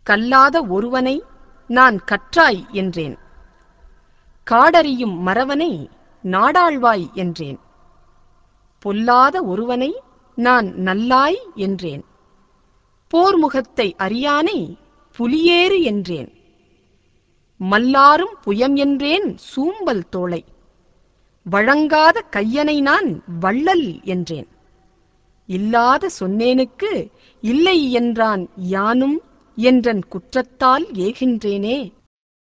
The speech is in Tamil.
கல்லாத ஒருவனை நான் கற்றாய் என்றேன் காடறியும் மறவனை நாடாள்வாய் என்றேன் பொல்லாத ஒருவனை நான் நல்லாய் என்றேன் போர்முகத்தை அறியானை புலியேறு என்றேன் மல்லாரும் புயம் என்றேன் சூம்பல் தோளை வழங்காத கையனை நான் வள்ளல் என்றேன் இல்லாத சொன்னேனுக்கு இல்லை என்றான் யானும் என்றன் குற்றத்தால் ஏகின்றேனே